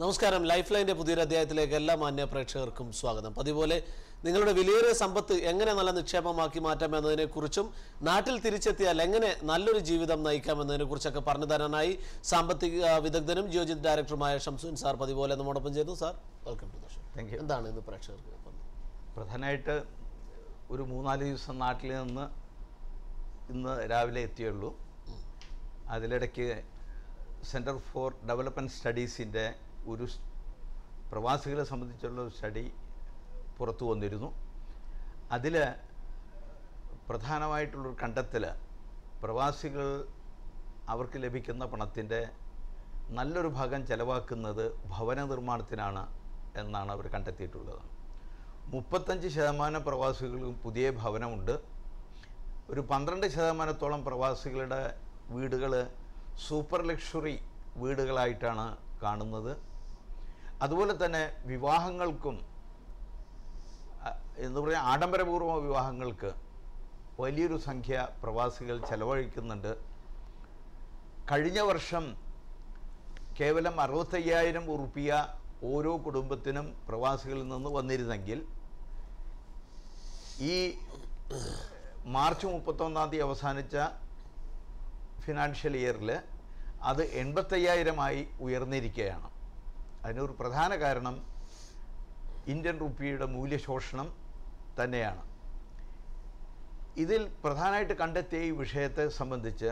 നമസ്കാരം ലൈഫ് ലൈൻ്റെ പുതിയൊരു അധ്യായത്തിലേക്ക് എല്ലാ മാന്യ പ്രേക്ഷകർക്കും സ്വാഗതം പതിപോലെ നിങ്ങളുടെ വിലയേറിയ സമ്പത്ത് എങ്ങനെ നല്ല നിക്ഷേപമാക്കി മാറ്റാം എന്നതിനെക്കുറിച്ചും നാട്ടിൽ തിരിച്ചെത്തിയാൽ എങ്ങനെ നല്ലൊരു ജീവിതം നയിക്കാം എന്നതിനെക്കുറിച്ചൊക്കെ പറഞ്ഞു തരാനായി സാമ്പത്തിക വിദഗ്ധനും ജിയോജിത് ഡയറക്ടറുമായ ഷംസുൻ സാർ പതിപോലെ നമ്മോടൊപ്പം ചെയ്തു sir welcome to the show thank you എന്താണ് ഇന്ന് പ്രേക്ഷകർക്ക് ഇപ്പം? പ്രധാനമായിട്ട് ഒരു മൂന്നാല് ദിവസം നാട്ടിൽ നിന്ന് ഇന്ന് രാവിലെ എത്തിയുള്ളൂ അതിലിടയ്ക്ക് സെൻറ്റർ ഫോർ ഡെവലപ്മെൻറ്റ് സ്റ്റഡീസിൻ്റെ ഒരു സ് പ്രവാസികളെ സംബന്ധിച്ചുള്ള ഒരു സ്റ്റഡി പുറത്തു വന്നിരുന്നു അതിൽ പ്രധാനമായിട്ടുള്ളൊരു കണ്ടെത്തൽ പ്രവാസികൾ അവർക്ക് ലഭിക്കുന്ന പണത്തിൻ്റെ നല്ലൊരു ഭാഗം ചെലവാക്കുന്നത് ഭവന നിർമ്മാണത്തിനാണ് എന്നാണ് അവർ കണ്ടെത്തിയിട്ടുള്ളത് മുപ്പത്തഞ്ച് ശതമാനം പ്രവാസികൾക്കും പുതിയ ഭവനമുണ്ട് ഒരു പന്ത്രണ്ട് ശതമാനത്തോളം പ്രവാസികളുടെ വീടുകൾ സൂപ്പർ ലക്ഷറി വീടുകളായിട്ടാണ് കാണുന്നത് അതുപോലെ തന്നെ വിവാഹങ്ങൾക്കും അ- എന്ന് പറയുക ആഡംബരപൂർവ്വ വിവാഹങ്ങൾക്ക് വലിയൊരു സംഖ്യ പ്രവാസികൾ ചെലവഴിക്കുന്നുണ്ട് കഴിഞ്ഞ വർഷം കേവലം അറുപത്തയ്യായിരം ഉറുപ്പിയ ഓരോ കുടുംബത്തിനും പ്രവാസികളിൽ നിന്ന് വന്നിരുന്നെങ്കിൽ ഈ മാർച്ച് മുപ്പത്തൊന്നാം തീയതി അവസാനിച്ച ഫിനാൻഷ്യൽ ഇയറിൽ അത് എൺപത്തയ്യായിരമായി ഉയർന്നിരിക്കുകയാണ് അതിനൊരു പ്രധാന കാരണം ഇന്ത്യൻ റുപ്പിയുടെ മൂല്യശോഷണം തന്നെയാണ് ഇതിൽ പ്രധാനമായിട്ട് കണ്ടെത്തിയ ഈ വിഷയത്തെ സംബന്ധിച്ച്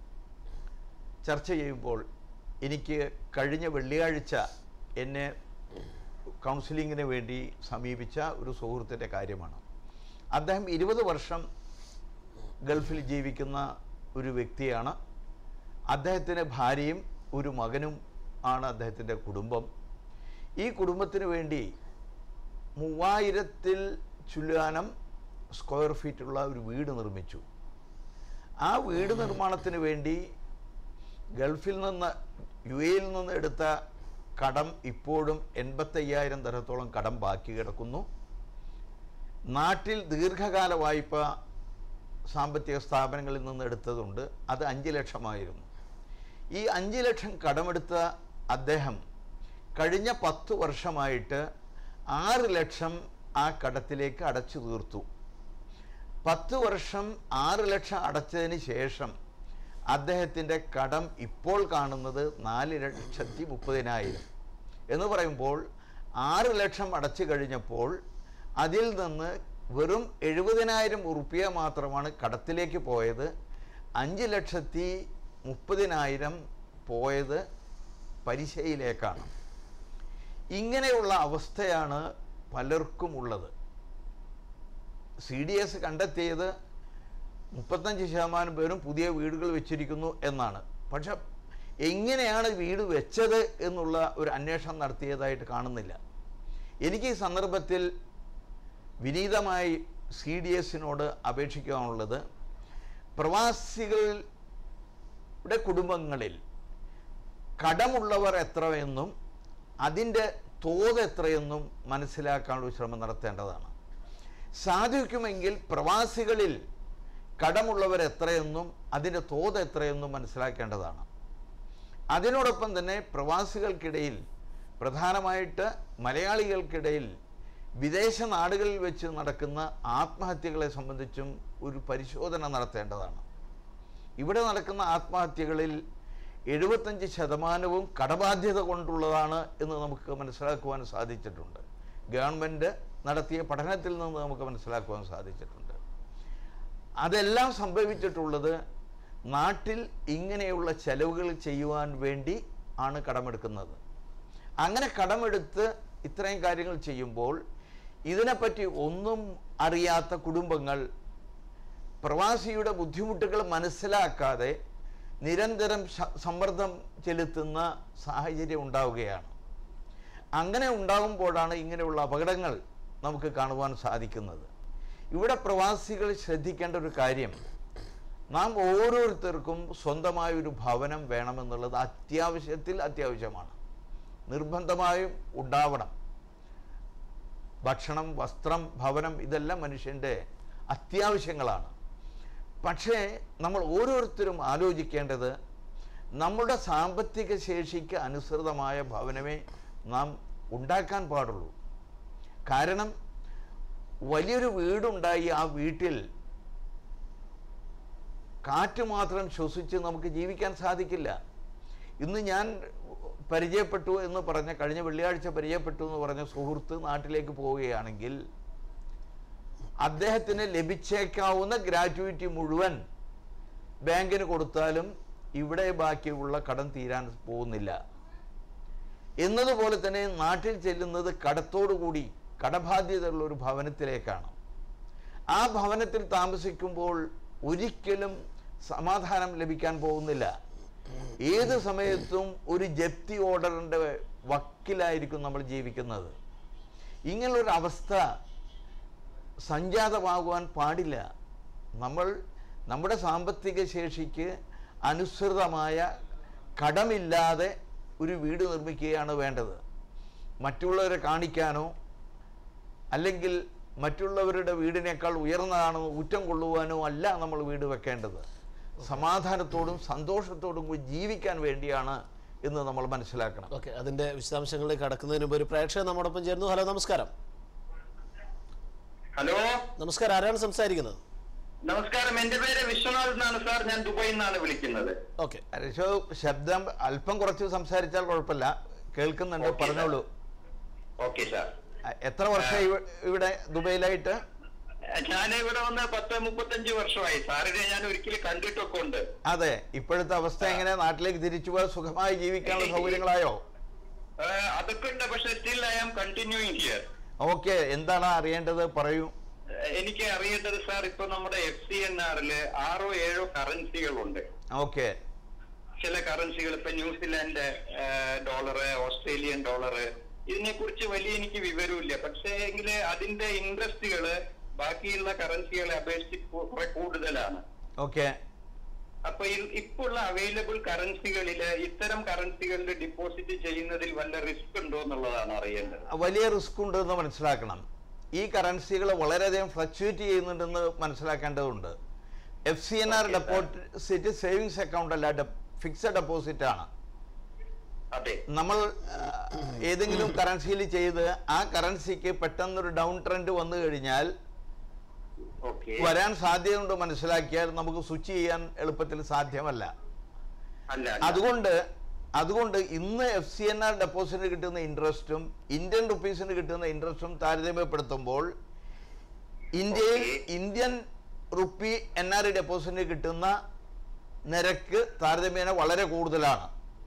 ചർച്ച ചെയ്യുമ്പോൾ എനിക്ക് കഴിഞ്ഞ വെള്ളിയാഴ്ച എന്നെ കൗൺസിലിങ്ങിന് വേണ്ടി സമീപിച്ച ഒരു സുഹൃത്തിൻ്റെ കാര്യമാണ് അദ്ദേഹം ഇരുപത് വർഷം ഗൾഫിൽ ജീവിക്കുന്ന ഒരു വ്യക്തിയാണ് അദ്ദേഹത്തിന് ഭാര്യയും ഒരു മകനും ആണ് അദ്ദേഹത്തിൻ്റെ കുടുംബം ഈ കുടുംബത്തിന് വേണ്ടി മൂവായിരത്തിൽ ചുല്ലാനം സ്ക്വയർ ഫീറ്റുള്ള ഒരു വീട് നിർമ്മിച്ചു ആ വീട് നിർമ്മാണത്തിന് വേണ്ടി ഗൾഫിൽ നിന്ന് യു എയിൽ നിന്ന് എടുത്ത കടം ഇപ്പോഴും എൺപത്തയ്യായിരം തരത്തോളം കടം ബാക്കി കിടക്കുന്നു നാട്ടിൽ ദീർഘകാല വായ്പ സാമ്പത്തിക സ്ഥാപനങ്ങളിൽ നിന്ന് എടുത്തതുണ്ട് അത് അഞ്ച് ലക്ഷമായിരുന്നു ഈ അഞ്ച് ലക്ഷം കടമെടുത്ത അദ്ദേഹം കഴിഞ്ഞ പത്ത് വർഷമായിട്ട് ആറ് ലക്ഷം ആ കടത്തിലേക്ക് അടച്ചു തീർത്തു പത്ത് വർഷം ആറ് ലക്ഷം അടച്ചതിന് ശേഷം അദ്ദേഹത്തിൻ്റെ കടം ഇപ്പോൾ കാണുന്നത് നാല് ലക്ഷത്തി മുപ്പതിനായിരം എന്ന് പറയുമ്പോൾ ആറ് ലക്ഷം അടച്ചു കഴിഞ്ഞപ്പോൾ അതിൽ നിന്ന് വെറും എഴുപതിനായിരം ഉറുപ്പിയ മാത്രമാണ് കടത്തിലേക്ക് പോയത് അഞ്ച് ലക്ഷത്തി മുപ്പതിനായിരം പോയത് പലിശയിലേക്കാണ് ഇങ്ങനെയുള്ള അവസ്ഥയാണ് പലർക്കും ഉള്ളത് സി ഡി എസ് കണ്ടെത്തിയത് മുപ്പത്തഞ്ച് ശതമാനം പേരും പുതിയ വീടുകൾ വെച്ചിരിക്കുന്നു എന്നാണ് പക്ഷെ എങ്ങനെയാണ് വീട് വെച്ചത് എന്നുള്ള ഒരു അന്വേഷണം നടത്തിയതായിട്ട് കാണുന്നില്ല എനിക്ക് ഈ സന്ദർഭത്തിൽ വിനീതമായി സി ഡി എസിനോട് അപേക്ഷിക്കാനുള്ളത് പ്രവാസികളുടെ കുടുംബങ്ങളിൽ കടമുള്ളവർ എത്രയെന്നും അതിൻ്റെ തോത് എത്രയെന്നും മനസ്സിലാക്കാനുള്ള ശ്രമം നടത്തേണ്ടതാണ് സാധിക്കുമെങ്കിൽ പ്രവാസികളിൽ കടമുള്ളവർ എത്രയെന്നും അതിൻ്റെ തോത് എത്രയെന്നും മനസ്സിലാക്കേണ്ടതാണ് അതിനോടൊപ്പം തന്നെ പ്രവാസികൾക്കിടയിൽ പ്രധാനമായിട്ട് മലയാളികൾക്കിടയിൽ വിദേശ നാടുകളിൽ വെച്ച് നടക്കുന്ന ആത്മഹത്യകളെ സംബന്ധിച്ചും ഒരു പരിശോധന നടത്തേണ്ടതാണ് ഇവിടെ നടക്കുന്ന ആത്മഹത്യകളിൽ എഴുപത്തഞ്ച് ശതമാനവും കടബാധ്യത കൊണ്ടുള്ളതാണ് എന്ന് നമുക്ക് മനസ്സിലാക്കുവാൻ സാധിച്ചിട്ടുണ്ട് ഗവൺമെൻറ് നടത്തിയ പഠനത്തിൽ നിന്ന് നമുക്ക് മനസ്സിലാക്കുവാൻ സാധിച്ചിട്ടുണ്ട് അതെല്ലാം സംഭവിച്ചിട്ടുള്ളത് നാട്ടിൽ ഇങ്ങനെയുള്ള ചെലവുകൾ ചെയ്യുവാൻ വേണ്ടി ആണ് കടമെടുക്കുന്നത് അങ്ങനെ കടമെടുത്ത് ഇത്രയും കാര്യങ്ങൾ ചെയ്യുമ്പോൾ ഇതിനെപ്പറ്റി ഒന്നും അറിയാത്ത കുടുംബങ്ങൾ പ്രവാസിയുടെ ബുദ്ധിമുട്ടുകൾ മനസ്സിലാക്കാതെ നിരന്തരം ശ- സമ്മർദ്ദം ചെലുത്തുന്ന സാഹചര്യം ഉണ്ടാവുകയാണ് അങ്ങനെ ഉണ്ടാകുമ്പോഴാണ് ഇങ്ങനെയുള്ള അപകടങ്ങൾ നമുക്ക് കാണുവാൻ സാധിക്കുന്നത് ഇവിടെ പ്രവാസികൾ ശ്രദ്ധിക്കേണ്ട ഒരു കാര്യം നാം ഓരോരുത്തർക്കും സ്വന്തമായ ഒരു ഭവനം വേണമെന്നുള്ളത് അത്യാവശ്യത്തിൽ അത്യാവശ്യമാണ് നിർബന്ധമായും ഉണ്ടാവണം ഭക്ഷണം വസ്ത്രം ഭവനം ഇതെല്ലാം മനുഷ്യൻ്റെ അത്യാവശ്യങ്ങളാണ് പക്ഷേ നമ്മൾ ഓരോരുത്തരും ആലോചിക്കേണ്ടത് നമ്മുടെ സാമ്പത്തിക ശേഷിക്ക് അനുസൃതമായ ഭവനമേ നാം ഉണ്ടാക്കാൻ പാടുള്ളൂ കാരണം വലിയൊരു വീടുണ്ടായി ആ വീട്ടിൽ കാറ്റ് മാത്രം ശ്വസിച്ച് നമുക്ക് ജീവിക്കാൻ സാധിക്കില്ല ഇന്ന് ഞാൻ പരിചയപ്പെട്ടു എന്ന് പറഞ്ഞ കഴിഞ്ഞ വെള്ളിയാഴ്ച പരിചയപ്പെട്ടു എന്ന് പറഞ്ഞ സുഹൃത്ത് നാട്ടിലേക്ക് പോവുകയാണെങ്കിൽ അദ്ദേഹത്തിന് ലഭിച്ചേക്കാവുന്ന ഗ്രാറ്റുവിറ്റി മുഴുവൻ ബാങ്കിന് കൊടുത്താലും ഇവിടെ ബാക്കിയുള്ള കടം തീരാൻ പോകുന്നില്ല എന്നതുപോലെ തന്നെ നാട്ടിൽ ചെല്ലുന്നത് കടത്തോടുകൂടി കടബാധ്യതയുള്ള ഒരു ഭവനത്തിലേക്കാണ് ആ ഭവനത്തിൽ താമസിക്കുമ്പോൾ ഒരിക്കലും സമാധാനം ലഭിക്കാൻ പോകുന്നില്ല ഏത് സമയത്തും ഒരു ജപ്തി ഓർഡറിൻ്റെ വക്കിലായിരിക്കും നമ്മൾ ജീവിക്കുന്നത് ഇങ്ങനെയൊരു അവസ്ഥ സംജാതമാകുവാൻ പാടില്ല നമ്മൾ നമ്മുടെ സാമ്പത്തിക ശേഷിക്ക് അനുസൃതമായ കടമില്ലാതെ ഒരു വീട് നിർമ്മിക്കുകയാണ് വേണ്ടത് മറ്റുള്ളവരെ കാണിക്കാനോ അല്ലെങ്കിൽ മറ്റുള്ളവരുടെ വീടിനേക്കാൾ ഉയർന്നതാണെന്ന് ഊറ്റം കൊള്ളുവാനോ അല്ല നമ്മൾ വീട് വെക്കേണ്ടത് സമാധാനത്തോടും സന്തോഷത്തോടും കൂടി ജീവിക്കാൻ വേണ്ടിയാണ് എന്ന് നമ്മൾ മനസ്സിലാക്കണം ഓക്കെ അതിന്റെ വിശദാംശങ്ങളിലേക്ക് കടക്കുന്നതിന് മുമ്പ് ഒരു പ്രേക്ഷകൻ നമ്മോടൊപ്പം ചേരുന്നു ഹലോ നമസ്കാരം ഹലോ നമസ്കാരം ആരാണ് സംസാരിക്കുന്നത് നമസ്കാരം എന്റെ പേര് വിശ്വനാഥ് എന്നാണ് സാർ ഞാൻ ദുബായിൽ നിന്നാണ് വിളിക്കുന്നത് ഓക്കെ രശോ ശബ്ദം അല്പം കുറച്ച് സംസാരിച്ചാൽ കുഴപ്പമില്ല കേൾക്കുന്നുണ്ട് ഓക്കേ, പറഞ്ഞോളൂ ഓക്കെ സാർ അ- എത്ര വർഷം ഇവിടെ ദുബൈയിലായിട്ട് ഞാൻ ഇവിടെ വന്ന് പത്ത് മുപ്പത്തഞ്ച് വർഷമായി സാറിനെ ഞാൻ ഒരിക്കലും കണ്ടിട്ടൊക്കെ ഉണ്ട് അതെ ഇപ്പോഴത്തെ അവസ്ഥ എങ്ങനെ നാട്ടിലേക്ക് തിരിച്ചു പോയാൽ സുഖമായി ജീവിക്കാനുള്ള സൗകര്യങ്ങളായോ ആ, അതൊക്കെ ഉണ്ട് പക്ഷെ still I am continuing here okay എന്താണ് അറിയേണ്ടത് പറയൂ എനിക്ക് അറിയേണ്ടത് സാർ ഇപ്പൊ നമ്മുടെ എഫ് സി എൻ ആറില് ആറോ ഏഴോ കറൻസികളുണ്ട് ഓക്കെ ചില കറൻസികൾ ഇപ്പൊ ന്യൂസിലാൻഡ് ഡോളറ് ഓസ്ട്രേലിയൻ ഡോളറ് ഇതിനെ കുറിച്ച് വലിയ എനിക്ക് വിവരമില്ല പക്ഷേ എങ്കില് അതിന്റെ ഇൻട്രസ്റ്റുകള് ബാക്കിയുള്ള കറൻസികളെ അപേക്ഷിച്ച് കു- കുറെ കൂടുതലാണ് ഓക്കെ അപ്പൊ ഈ- ഇപ്പൊ ഉള്ള അവൈലബിൾ കറൻസികളില് ഇത്തരം കറൻസികളിൽ ഡിപ്പോസിറ്റ് ചെയ്യുന്നതിൽ വല്ല റിസ്ക് ഉണ്ടോ എന്നുള്ളതാണ് അറിയേണ്ടത് വലിയ റിസ്ക് ഉണ്ടെന്ന് മനസ്സിലാക്കണം ഈ കറൻസികൾ വളരെയധികം ഫ്ലക്ച്വേറ്റ് ചെയ്യുന്നുണ്ടെന്ന് മനസ്സിലാക്കേണ്ടതുണ്ട് F C N R Okay, sir. Deposit savings account അല്ല ഫിക്സഡ് ഡെപ്പോസിറ്റ് ആണ് അതെ നമ്മൾ ആ, ഏതെങ്കിലും കറൻസിയിൽ ചെയ്ത് ആ കറൻസിക്ക് പെട്ടെന്നൊരു ഡൗൺ ട്രെൻഡ് വന്നു കഴിഞ്ഞാൽ ഓക്കെ വരാൻ സാധ്യതയുണ്ട് മനസ്സിലാക്കിയാൽ നമുക്ക് സ്വിച്ച് ചെയ്യാൻ എളുപ്പത്തിൽ സാധ്യമല്ല അല്ല അല്ല. അതുകൊണ്ട് അതുകൊണ്ട് ഇന്ന് എഫ് സി എൻ ആർ ഡെപ്പോസിറ്റിന് കിട്ടുന്ന ഇൻട്രസ്റ്റും ഇന്ത്യൻ റുപ്പീസിന് കിട്ടുന്ന ഇൻട്രസ്റ്റും താരതമ്യപ്പെടുത്തുമ്പോൾ ഇന്ത്യയിൽ Okay. Indian rupee N R I ഡെപ്പോസിറ്റിന് കിട്ടുന്ന നിരക്ക് താരതമ്യേന വളരെ കൂടുതലാണ്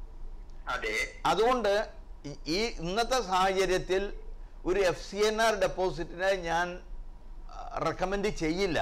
അതെ അതുകൊണ്ട് ഈ- ഈ ഇന്നത്തെ സാഹചര്യത്തിൽ ഒരു എഫ് സി എൻ ആർ ഡെപ്പോസിറ്റിനെ ഞാൻ റെക്കമെൻഡ് ചെയ്യില്ല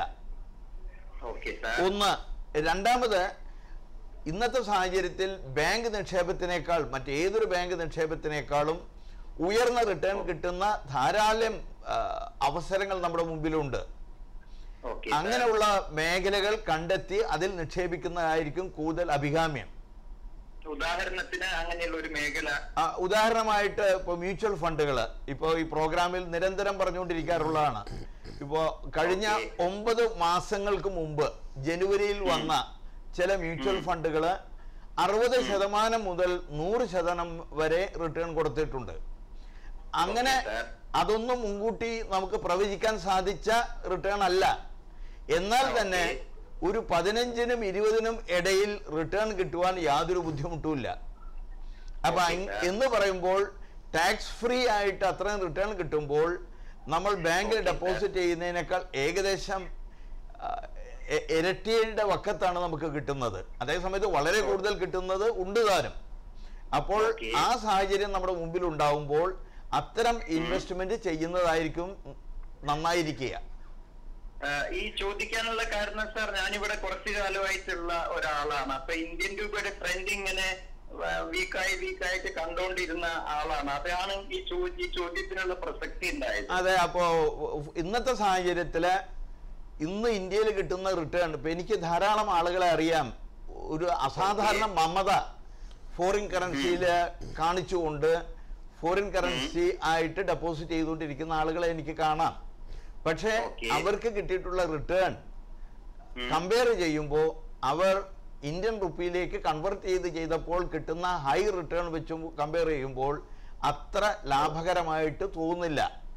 ഓക്കെ സാർ ഒന്ന് രണ്ടാമത് ഇന്നത്തെ സാഹചര്യത്തിൽ ബാങ്ക് നിക്ഷേപത്തിനേക്കാൾ മറ്റേതൊരു ബാങ്ക് നിക്ഷേപത്തിനേക്കാളും ഉയർന്ന റിട്ടേൺ കിട്ടുന്ന ധാരാളം ആ, അവസരങ്ങൾ നമ്മുടെ മുമ്പിലുണ്ട് ഓക്കെ അങ്ങനെയുള്ള മേഖലകൾ കണ്ടെത്തി അതിൽ നിക്ഷേപിക്കുന്നതായിരിക്കും കൂടുതൽ അഭികാമ്യം ഉദാഹരണത്തിന് അങ്ങനെയുള്ള ഒരു മേഖല ആ, ഉദാഹരണമായിട്ട് ഇപ്പോൾ മ്യൂച്വൽ ഫണ്ടുകൾ ഇപ്പോൾ ഈ പ്രോഗ്രാമിൽ നിരന്തരം പറഞ്ഞുകൊണ്ടിരിക്കാറുള്ളതാണ് ഇപ്പോൾ കഴിഞ്ഞ Okay. ഒമ്പത് മാസങ്ങൾക്ക് മുമ്പ് ജനുവരിയിൽ വന്ന ചില മ്യൂച്വൽ ഫണ്ടുകൾ അറുപത് ശതമാനം മുതൽ നൂറ് ശതമാനം വരെ റിട്ടേൺ കൊടുത്തിട്ടുണ്ട് അങ്ങനെ Okay, sir. അതൊന്നും മുൻകൂട്ടി നമുക്ക് പ്രവചിക്കാൻ സാധിച്ച റിട്ടേൺ അല്ല എന്നാൽ Okay. തന്നെ ഒരു പതിനഞ്ചിനും ഇരുപതിനും ഇടയിൽ റിട്ടേൺ കിട്ടുവാൻ യാതൊരു ബുദ്ധിമുട്ടുമില്ല അപ്പൊ Okay, അങ് sir. എന്ന് പറയുമ്പോൾ ടാക്സ് ഫ്രീ ആയിട്ട് അത്രയും റിട്ടേൺ കിട്ടുമ്പോൾ നമ്മൾ ബാങ്കിൽ Okay, sir. ഡെപ്പോസിറ്റ് ചെയ്യുന്നതിനേക്കാൾ ഏകദേശം ആ, എ- ഇരട്ടിയുടെ വക്കത്താണ് നമുക്ക് കിട്ടുന്നത് അതേസമയത്ത് വളരെ കൂടുതൽ കിട്ടുന്നത് ഉണ്ട് താനും അപ്പോൾ Okay. ആ സാഹചര്യം നമ്മുടെ മുമ്പിൽ ഉണ്ടാവുമ്പോൾ അത്തരം ഇൻവെസ്റ്റ്മെന്റ് ചെയ്യുന്നതായിരിക്കും നന്നായിരിക്കുക ആ, ഈ ചോദിക്കാനുള്ള കാരണം സാർ ഞാനിവിടെ കുറച്ചു കാലമായിട്ടുള്ള ഒരാളാണ് അപ്പൊ ഇന്ത്യൻ രൂപയുടെ ട്രെൻഡ് ഇങ്ങനെ വീക്കായി വീക്കായിട്ട് കണ്ടോണ്ടിരുന്ന ആളാണ് അതാണ് ഈ ചോ- ഈ ചോദ്യത്തിനുള്ള പ്രസക്തി ഉണ്ടായത് അതെ അപ്പോ ഇന്നത്തെ സാഹചര്യത്തില് ഇന്ന് ഇന്ത്യയിൽ കിട്ടുന്ന റിട്ടേൺ ഇപ്പൊ എനിക്ക് ധാരാളം ആളുകളെ അറിയാം ഒരു അസാധാരണ മമത ഫോറിൻ കറൻസിയിൽ കാണിച്ചുകൊണ്ട് ഫോറിൻ കറൻസി ആയിട്ട് ഡെപ്പോസിറ്റ് ചെയ്തുകൊണ്ടിരിക്കുന്ന ആളുകളെ എനിക്ക് കാണാം പക്ഷേ Okay. അവർക്ക് കിട്ടിയിട്ടുള്ള റിട്ടേൺ ഉം. കമ്പയർ ചെയ്യുമ്പോൾ അവർ ഇന്ത്യൻ റുപ്പിയിലേക്ക് കൺവെർട്ട് ചെയ്ത് ചെയ്തപ്പോൾ കിട്ടുന്ന ഹൈ റിട്ടേൺ വെച്ചും കമ്പയർ ചെയ്യുമ്പോൾ അത്ര ലാഭകരമായിട്ട് തോന്നില്ല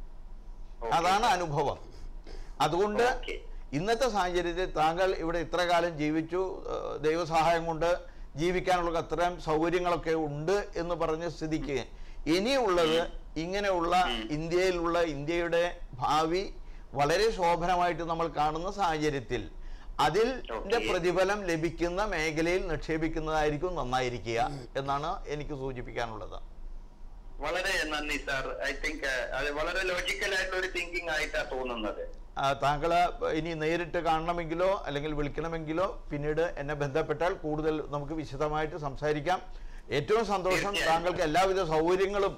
അതാണ് അനുഭവം അതുകൊണ്ട് Okay. ഇന്നത്തെ സാഹചര്യത്തിൽ താങ്കൾ ഇവിടെ ഇത്ര കാലം ജീവിച്ചു ഏഹ് ദൈവസഹായം കൊണ്ട് ജീവിക്കാനുള്ള അത്രയും സൗകര്യങ്ങളൊക്കെ ഉണ്ട് എന്ന് പറഞ്ഞ സ്ഥിതിക്ക് ഇനിയുള്ളത് ഇങ്ങനെയുള്ള ഇന്ത്യയിലുള്ള ഇന്ത്യയുടെ ഭാവി വളരെ ശോഭനമായിട്ട് നമ്മൾ കാണുന്ന സാഹചര്യത്തിൽ അതിൽ Okay. പ്രതിഫലം ലഭിക്കുന്ന മേഖലയിൽ നിക്ഷേപിക്കുന്നതായിരിക്കും നന്നായിരിക്കുക എന്നാണ് എനിക്ക് സൂചിപ്പിക്കാനുള്ളത് വളരെ നന്ദി സാർ ഐ തിങ്ക് അത് വളരെ ലോജിക്കൽ ആയിട്ടുള്ള ഒരു തിങ്കിങ് ആയിട്ടാ തോന്നുന്നത് ആ, താങ്കള് ഇനി നേരിട്ട് കാണണമെങ്കിലോ അല്ലെങ്കിൽ വിളിക്കണമെങ്കിലോ പിന്നീട് എന്നെ ബന്ധപ്പെട്ടാൽ കൂടുതൽ നമുക്ക് വിശദമായിട്ട് സംസാരിക്കാം ഏറ്റവും സന്തോഷം തീർച്ചയായും. താങ്കൾക്ക് എല്ലാവിധ സൗകര്യങ്ങളും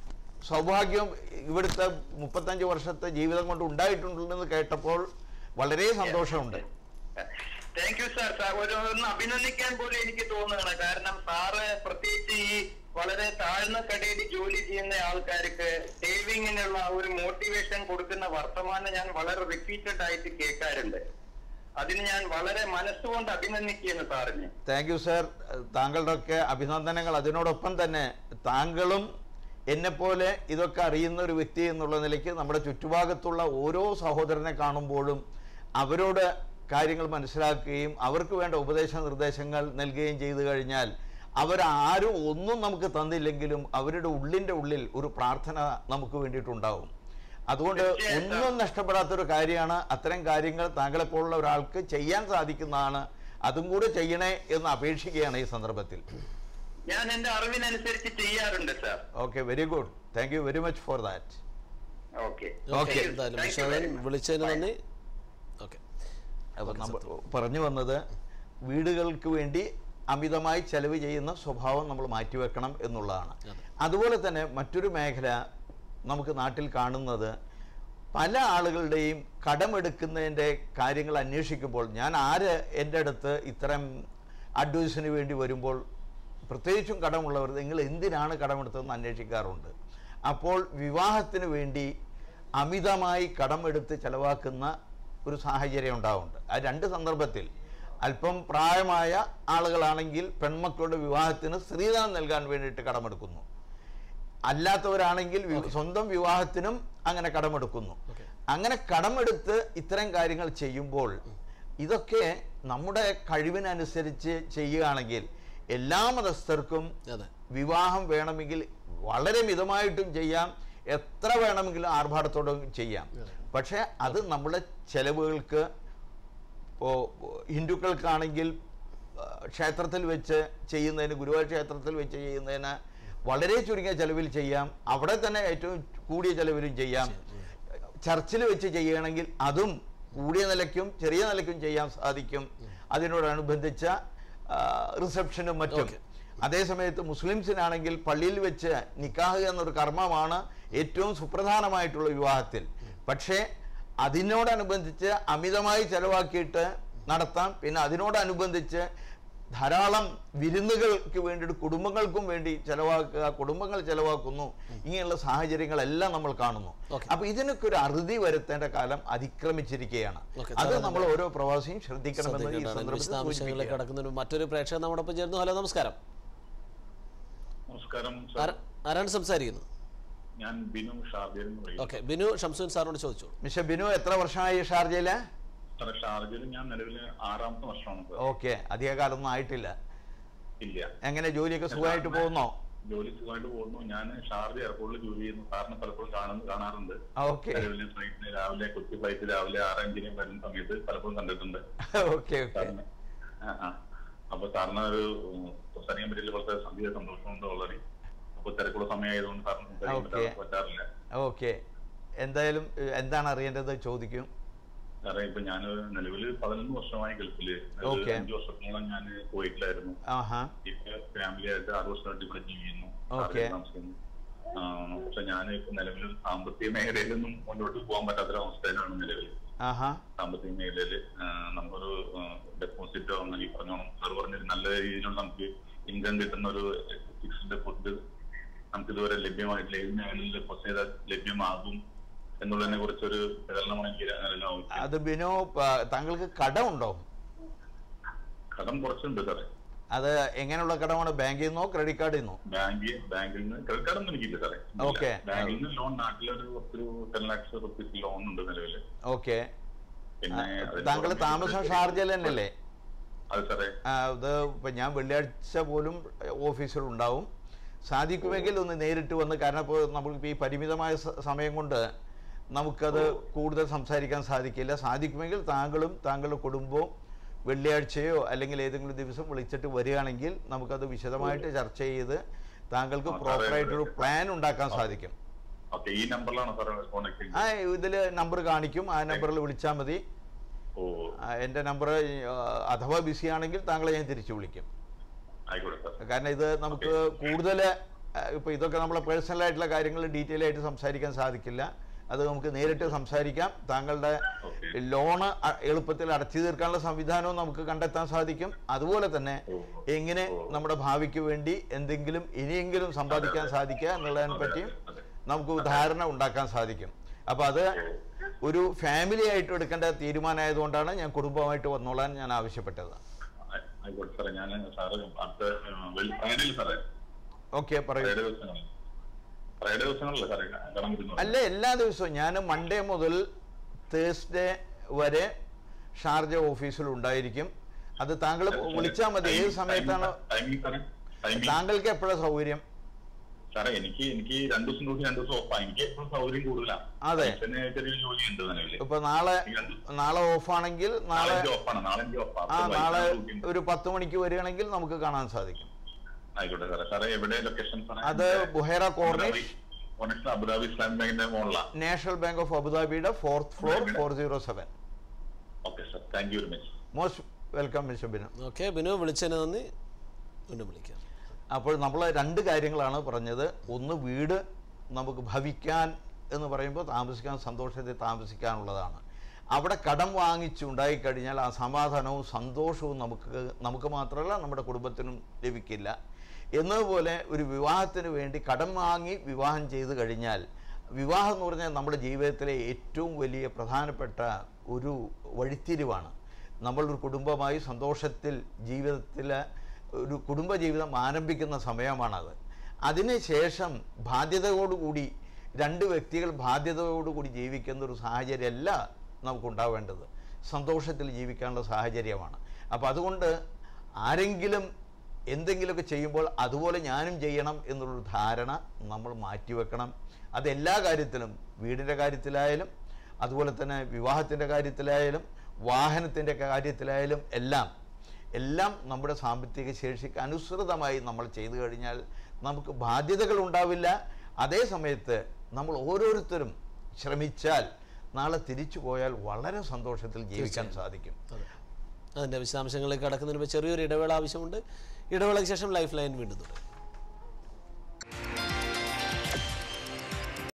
സൗഭാഗ്യവും ഇവിടുത്തെ മുപ്പത്തഞ്ച് വർഷത്തെ ജീവിതം കൊണ്ട് ഉണ്ടായിട്ടുണ്ടെന്ന് കേട്ടപ്പോൾ വളരെ സന്തോഷമുണ്ട് താങ്ക് യു സാർ സാർ ഒരു ഒന്ന് അഭിനന്ദിക്കാൻ പോലും എനിക്ക് തോന്നുകയാണ് കാരണം സാറ് പ്രത്യേകിച്ച് ഈ വളരെ താഴ്ന്ന കടയിൽ ജോലി ചെയ്യുന്ന ആൾക്കാർക്ക് സേവിങ്ങിനുള്ള ഒരു മോട്ടിവേഷൻ കൊടുക്കുന്ന വർത്തമാനം ഞാൻ വളരെ റിപ്പീറ്റഡ് ആയിട്ട് കേൾക്കാറുണ്ട് അതിന് ഞാൻ വളരെ മനസ്സുകൊണ്ട് അഭിനന്ദിക്കുകയാണ് സാറിന് താങ്ക് യു സർ താങ്കളുടെ ഒക്കെ അഭിനന്ദനങ്ങൾ അതിനോടൊപ്പം തന്നെ താങ്കളും എന്നെപ്പോലെ ഇതൊക്കെ അറിയുന്ന ഒരു വ്യക്തി എന്നുള്ള നിലയ്ക്ക് നമ്മുടെ ചുറ്റുഭാഗത്തുള്ള ഓരോ സഹോദരനെ കാണുമ്പോഴും അവരോട് കാര്യങ്ങൾ മനസ്സിലാക്കുകയും അവർക്ക് വേണ്ട ഉപദേശ നിർദ്ദേശങ്ങൾ നൽകുകയും ചെയ്തു കഴിഞ്ഞാൽ അവരാരും ഒന്നും നമുക്ക് തന്നില്ലെങ്കിലും അവരുടെ ഉള്ളിൻ്റെ ഉള്ളിൽ ഒരു പ്രാർത്ഥന നമുക്ക് വേണ്ടിയിട്ടുണ്ടാവും അതുകൊണ്ട് തീർച്ചയായും, സർ. ഒന്നും നഷ്ടപ്പെടാത്തൊരു കാര്യമാണ് അത്തരം കാര്യങ്ങൾ താങ്കളെപ്പോലുള്ള ഒരാൾക്ക് ചെയ്യാൻ സാധിക്കുന്നതാണ് അതും കൂടെ ചെയ്യണേ എന്ന് അപേക്ഷിക്കുകയാണ് ഈ സന്ദർഭത്തിൽ ഞാൻ എന്റെ അറിവിനനുസരിച്ച് ചെയ്യാറുണ്ട് sir okay very good thank you very much for that okay Okay. എന്തായാലും വിശ്വനാഥൻ വിളിച്ചതിന് നന്ദി ഓക്കെ അപ്പോൾ നമ്മൾ പറഞ്ഞു വന്നത് വീടുകൾക്ക് വേണ്ടി അമിതമായി ചെലവ് ചെയ്യുന്ന സ്വഭാവം നമ്മൾ മാറ്റിവെക്കണം എന്നുള്ളതാണ് അതുപോലെ തന്നെ മറ്റൊരു മേഖല നമുക്ക് നാട്ടിൽ കാണുന്നത് പല ആളുകളുടെയും കടമെടുക്കുന്നതിൻ്റെ കാര്യങ്ങൾ അന്വേഷിക്കുമ്പോൾ ഞാൻ ആര് എൻ്റെ അടുത്ത് ഇത്തരം അഡ്വൈസിന് വേണ്ടി വരുമ്പോൾ പ്രത്യേകിച്ചും കടമുള്ളവർ നിങ്ങൾ എന്തിനാണ് കടമെടുത്തതെന്ന് അന്വേഷിക്കാറുണ്ട് അപ്പോൾ വിവാഹത്തിന് വേണ്ടി അമിതമായി കടമെടുത്ത് ചെലവാക്കുന്ന ഒരു സാഹചര്യം ഉണ്ടാവുന്നുണ്ട് ആ രണ്ട് സന്ദർഭത്തിൽ അല്പം പ്രായമായ ആളുകളാണെങ്കിൽ പെൺമക്കളുടെ വിവാഹത്തിന് സ്ത്രീധനം നൽകാൻ വേണ്ടിയിട്ട് കടമെടുക്കുന്നു അല്ലാത്തവരാണെങ്കിൽ വി- സ്വന്തം വിവാഹത്തിനും അങ്ങനെ കടമെടുക്കുന്നു അങ്ങനെ കടമെടുത്ത് ഇത്തരം കാര്യങ്ങൾ ചെയ്യുമ്പോൾ ഇതൊക്കെ നമ്മുടെ കഴിവിനനുസരിച്ച് ചെയ്യുകയാണെങ്കിൽ എല്ലാ മതസ്ഥർക്കും അതെ വിവാഹം വേണമെങ്കിൽ വളരെ മിതമായിട്ടും ചെയ്യാം എത്ര വേണമെങ്കിലും ആർഭാടത്തോടെ ചെയ്യാം പക്ഷേ അത് നമ്മുടെ ചെലവുകൾക്ക് ഇപ്പോൾ ഹിന്ദുക്കൾക്കാണെങ്കിൽ ആ, ക്ഷേത്രത്തിൽ വെച്ച് ചെയ്യുന്നതിന് ഗുരുവായൂർ ക്ഷേത്രത്തിൽ വെച്ച് ചെയ്യുന്നതിന് വളരെ ചുരുങ്ങിയ ചെലവിൽ ചെയ്യാം അവിടെ തന്നെ ഏറ്റവും കൂടിയ ചെലവിലും ചെയ്യാം ചർച്ചിൽ വെച്ച് ചെയ്യുകയാണെങ്കിൽ അതും കൂടിയ നിലയ്ക്കും ചെറിയ നിലയ്ക്കും ചെയ്യാൻ സാധിക്കും അതിനോടനുബന്ധിച്ച റിസപ്ഷനും മറ്റും Okay. അതേസമയത്ത് മുസ്ലിംസിനാണെങ്കിൽ പള്ളിയിൽ വെച്ച് നിക്കാഹ് എന്നൊരു കർമ്മമാണ് ഏറ്റവും സുപ്രധാനമായിട്ടുള്ള വിവാഹത്തിൽ പക്ഷേ അതിനോടനുബന്ധിച്ച് അമിതമായി ചെലവാക്കിയിട്ട് നടത്താം പിന്നെ അതിനോടനുബന്ധിച്ച് ധാരാളം വിരുന്നുകൾക്ക് വേണ്ടിയിട്ട് കുടുംബങ്ങൾക്കും വേണ്ടി ചെലവാക്കുക കുടുംബങ്ങൾ ചെലവാക്കുന്നു ഇങ്ങനെയുള്ള സാഹചര്യങ്ങളെല്ലാം നമ്മൾ കാണുന്നു Okay. അപ്പൊ ഇതിനൊക്കെ ഒരു അറുതി വരുത്തേണ്ട കാലം അതിക്രമിച്ചിരിക്കുകയാണ് Okay, അത് സാറേ, നമ്മൾ ഓരോ പ്രവാസിയും ശ്രദ്ധിക്കണമെന്ന് ഈ ശ്രദ്ധിക്കേണ്ടതാണ് സന്ദർഭത്തിൽ വിശദാംശങ്ങളിലേക്ക് സൂചിപ്പിക്കുകയാണ്. കടക്കുന്നതിന് മറ്റൊരു പ്രേക്ഷകൻ നമ്മോടൊപ്പം ചേരുന്നു ഹലോ നമസ്കാരം നമസ്കാരം സർ ആര- ആരാണ് സംസാരിക്കുന്നത് ഞാൻ ബിനു ഷാർജയിൽ നിന്ന് വിളിക്കുന്നു ഓക്കെ ബിനു ഷംസുൻ സാറിനോട് ചോദിച്ചോളൂ മിസ്റ്റർ ബിനു എത്ര വർഷമായി ഷാർജയില് സാർ ഷാർജയിൽ ഞാൻ നിലവിൽ ആറാമത്തെ വർഷമാണ് സർ ഓക്കെ അധിക കാലമൊന്നും ആയിട്ടില്ല ഇല്ല എങ്ങനെ ജോലിയൊക്കെ സുഖമായിട്ട് പോകുന്നോ ജോലി സുഖമായിട്ട് പോകുന്നു ഞാൻ ഷാർജ എയർപോർട്ടിൽ ജോലി ചെയ്യുന്നു സാറിനെ പലപ്പോഴും കാണുന്നു കാണാറുണ്ട് ഓക്കെ നിലവിലെ ഫ്ലൈറ്റിന് രാവിലെ കൊച്ചി ഫ്ലൈറ്റ് രാവിലെ ആറ് അഞ്ചിന് വരുന്ന സമയത്ത് പലപ്പോഴും കണ്ടിട്ടുണ്ട് ഓക്കെ ഓക്കെ സാറിന് ആ ആ അപ്പൊ സാറിന് ഒരു ഉം, സംസാരിക്കാൻ പറ്റില്ല വളരെ സന്ധ്യ സന്തോഷമുണ്ട് വളരെ അപ്പൊ തിരക്കുള്ള സമയമായതുകൊണ്ട് സാറിന് സംസാരിക്കാൻ Okay. പറ്റാതെ പറ്റാറില്ല ഓക്കെ എന്തായാലും ഏഹ്, എന്താണ് അറിയേണ്ടത് ചോദിക്കും കാരണം ഇപ്പൊ ഞാൻ നിലവിൽ പതിനൊന്ന് വർഷമായി ഗൾഫില് ഒരു Okay. അഞ്ചു വർഷത്തോളം ഞാൻ കുവൈറ്റിലായിരുന്നു ആഹാ ഇപ്പൊ ഫാമിലി ആയിട്ട് ആറ് വർഷമായിട്ട് ഇവിടെ ജീവിക്കുന്നു Okay. ആറ് താമസിക്കുന്നു ആ, പക്ഷെ ഞാൻ ഇപ്പൊ നിലവിൽ സാമ്പത്തിക മേഖലയിലൊന്നും മുന്നോട്ട് പോകാൻ പറ്റാത്തൊരവസ്ഥയിലാണ് നിലവിൽ ആഹാ സാമ്പത്തിക മേഖലയിൽ നമുക്കൊരു ഡെപ്പോസിറ്റോ അങ്ങനെ ഈ പറഞ്ഞോണം സാർ പറഞ്ഞൊരു നല്ല രീതിയിലുള്ള നമുക്ക് ഇൻകം കിട്ടുന്ന ഒരു ഫിക്സ്ഡ് ഡെപ്പോസിറ്റ് നമുക്ക് ഇതുവരെ ലഭ്യമായിട്ടില്ല ഏത് മേഖലയിൽ ഡെപ്പോസിറ്റ് ചെയ്താൽ ലഭ്യമാകും എന്നുള്ളതിനെ കുറിച്ചൊരു വിവരണമാണ് എനിക്ക് അറിയാൻ ആവശ്യം അത് ബിനു പ- താങ്കൾക്ക് കടമുണ്ടോ കടം കുറച്ചുണ്ട് സാറേ അത് എങ്ങനെയുള്ള കടമാണ് ബാങ്കിൽ നിന്നോ ക്രെഡിറ്റ് കാർഡിൽ നിന്നോ ബാങ്കിൽ ബാങ്കിൽ നിന്ന് ക്രെഡിറ്റ് കാർഡ് ഒന്നും എനിക്കില്ല സാറേ ഇല്ല. Okay. ബാങ്കിൽ നിന്ന് ലോൺ നാട്ടിലൊരു ഒരു ടെൻ ലാക്സ് റുപ്പീസ് ലോൺ ഉണ്ട് നിലവില് ഓക്കെ പിന്നെ അതിന് താങ്കൾ പുറമെ താമസം ഷാർജയിൽ തന്നെയല്ലേ അത് സാറേ ആ, ഇത് ഇപ്പം ഞാൻ വെള്ളിയാഴ്ച പോലും ഓഫീസിൽ ഉണ്ടാവും സാധിക്കുമെങ്കിൽ ഒന്ന് നേരിട്ട് വന്ന് കാരണം ഇപ്പോൾ നമ്മൾക്ക് ഈ പരിമിതമായ സ- സമയം കൊണ്ട് നമുക്കത് കൂടുതൽ സംസാരിക്കാൻ സാധിക്കില്ല സാധിക്കുമെങ്കിൽ താങ്കളും താങ്കളുടെ കുടുംബവും വെള്ളിയാഴ്ചയോ അല്ലെങ്കിൽ ഏതെങ്കിലും ദിവസം വിളിച്ചിട്ട് വരികയാണെങ്കിൽ നമുക്കത് വിശദമായിട്ട് ചർച്ച ചെയ്ത് താങ്കൾക്ക് ആ, സാറേ, പ്രോപ്പറായിട്ടൊരു പ്ലാൻ ഉണ്ടാക്കാൻ സാധിക്കും ഓക്കെ ഈ നമ്പറിലാണ് സാറേ കോൺടാക്ട് ആ ചെയ്യുന്നത് ഇതിൽ നമ്പർ കാണിക്കും ആ നമ്പറിൽ വിളിച്ചാൽ മതി ഓ ആ, എൻ്റെ നമ്പർ അഥവാ ബിസി ആണെങ്കിൽ താങ്കളെ ഞാൻ തിരിച്ചു വിളിക്കും ആയിക്കോട്ടെ സാർ കാരണം ഇത് നമുക്ക് കൂടുതൽ ഇപ്പോൾ ഇതൊക്കെ നമ്മളെ പേഴ്സണൽ ആയിട്ടുള്ള കാര്യങ്ങൾ ഡീറ്റെയിൽ ആയിട്ട് സംസാരിക്കാൻ സാധിക്കില്ല അത് നമുക്ക് നേരിട്ട് സംസാരിക്കാം താങ്കളുടെ Okay. ലോണ് അ- എളുപ്പത്തിൽ അടച്ചു തീർക്കാനുള്ള സംവിധാനവും നമുക്ക് കണ്ടെത്താൻ സാധിക്കും അതുപോലെ തന്നെ ഓ. എങ്ങനെ ഓ. നമ്മുടെ ഭാവിക്ക് വേണ്ടി എന്തെങ്കിലും ഇനിയെങ്കിലും സമ്പാദിക്കാൻ അതെ. സാധിക്കുക എന്നുള്ളതിനെ അതെ, പറ്റിയും അതെ. നമുക്ക് ധാരണ ഉണ്ടാക്കാൻ സാധിക്കും അപ്പോൾ അത് ഒരു ഫാമിലി ആയിട്ട് എടുക്കേണ്ട തീരുമാനമായതുകൊണ്ടാണ് ഞാൻ കുടുംബമായിട്ട് വന്നോളാൻ ഞാൻ ആവശ്യപ്പെട്ടത് ആയി- ആയിക്കോട്ടെ സാറേ ഞാൻ സാറ് അടുത്ത ഫ്രൈഡേയിൽ സാറേ ഓക്കെ പറയൂ ഫ്രൈഡേ ദിവസങ്ങളിൽ ഫ്രൈഡേ ദിവസങ്ങളിലല്ലേ സാറേ കാണാൻ പറ്റുന്നത് അല്ല എല്ലാ ദിവസവും ഞാൻ മൺഡേ മുതൽ തേഴ്സ്ഡേ വരെ ഷാർജ ഓഫീസിൽ ഉണ്ടായിരിക്കും അത് താങ്കൾ വിളിച്ചാൽ മതി ഏത് സമയത്താണ് ടൈമിംഗ് സാറേ ടൈമിംഗ് താങ്കൾക്ക് എപ്പോഴാണ് സൗകര്യം സാറേ എനിക്ക് എനിക്ക് രണ്ടു ദിവസം ഡ്യൂട്ടി രണ്ടു ദിവസം ഓഫാ എനിക്ക് എപ്പോഴും സൗകര്യം കൂടുതലാണ് അതെ. പിന്നെ ചെറിയ ജോലി ഉണ്ട് നിലവില് ഇപ്പൊ നാളെ നാളെ ഓഫാണെങ്കിൽ നാളെ നാളെ എനിക്ക് ഓഫാണ് നാളെ എനിക്ക് ഓഫാ ആ അപ്പൊ നാളെ വൈകിട്ട് ഡ്യൂട്ടി ഉണ്ട്. ഒരു പത്ത് മണിക്ക് വരികയാണെങ്കിൽ നമുക്ക് കാണാൻ സാധിക്കും ആയിക്കോട്ടെ സാറേ സാറേ എവിടെ ലൊക്കേഷൻ സാറേ അത് Buhaira corniche corniche Abu Dhabi Islamic ബാങ്കിന്റെ മുകളിലാണ് നാഷണൽ ബാങ്ക് ഓഫ് അബുദാബിയുടെ fourth floor four zero seven okay sir thank you very much most welcome mister Binu okay Binu വിളിച്ചതിന് നന്ദി വീണ്ടും വിളിക്കാം അപ്പോൾ നമ്മൾ രണ്ട് കാര്യങ്ങളാണ് പറഞ്ഞത് ഒന്ന് വീട് നമുക്ക് ഭവിക്കാൻ എന്ന് പറയുമ്പോൾ താമസിക്കാൻ സന്തോഷത്തിൽ താമസിക്കാനുള്ളതാണ് അവിടെ കടം വാങ്ങിച്ച് ഉണ്ടായിക്കഴിഞ്ഞാൽ ആ സമാധാനവും സന്തോഷവും നമുക്ക് നമുക്ക് മാത്രമല്ല നമ്മുടെ കുടുംബത്തിനും ലഭിക്കില്ല എന്നതുപോലെ ഒരു വിവാഹത്തിന് വേണ്ടി കടം വാങ്ങി വിവാഹം ചെയ്ത് കഴിഞ്ഞാൽ വിവാഹം എന്ന് പറഞ്ഞാൽ നമ്മുടെ ജീവിതത്തിലെ ഏറ്റവും വലിയ പ്രധാനപ്പെട്ട ഒരു വഴിത്തിരിവാണ് നമ്മളൊരു കുടുംബമായി സന്തോഷത്തിൽ ജീവിതത്തിൽ ഒരു കുടുംബജീവിതം ആരംഭിക്കുന്ന സമയമാണത് അതിനുശേഷം ബാധ്യതയോടുകൂടി രണ്ട് വ്യക്തികൾ ബാധ്യതയോടുകൂടി ജീവിക്കുന്ന ഒരു സാഹചര്യമല്ല നമുക്കുണ്ടാവേണ്ടത് സന്തോഷത്തിൽ ജീവിക്കാനുള്ള സാഹചര്യമാണ് അപ്പോൾ അതുകൊണ്ട് ആരെങ്കിലും എന്തെങ്കിലുമൊക്കെ ചെയ്യുമ്പോൾ അതുപോലെ ഞാനും ചെയ്യണം എന്നുള്ളൊരു ധാരണ നമ്മൾ മാറ്റിവെക്കണം അതെല്ലാ കാര്യത്തിലും വീടിൻ്റെ കാര്യത്തിലായാലും അതുപോലെ തന്നെ വിവാഹത്തിൻ്റെ കാര്യത്തിലായാലും വാഹനത്തിൻ്റെ കാര്യത്തിലായാലും എല്ലാം എല്ലാം നമ്മുടെ സാമ്പത്തിക ശേഷിക്ക് അനുസൃതമായി നമ്മൾ ചെയ്തു കഴിഞ്ഞാൽ നമുക്ക് ബാധ്യതകൾ ഉണ്ടാവില്ല അതേ സമയത്ത് നമ്മൾ ഓരോരുത്തരും ശ്രമിച്ചാൽ നാളെ തിരിച്ചു പോയാൽ വളരെ സന്തോഷത്തിൽ ജീവിക്കാൻ സാധിക്കും അതെ അതിൻ്റെ വിശദാംശങ്ങളിലേക്ക് കടക്കുന്നതിന് മുമ്പ് ചെറിയൊരു ഇടവേള ആവശ്യമുണ്ട് ഇടവേളയ്ക്ക് ശേഷം ലൈഫ് ലൈൻ വീണ്ടും തുടരും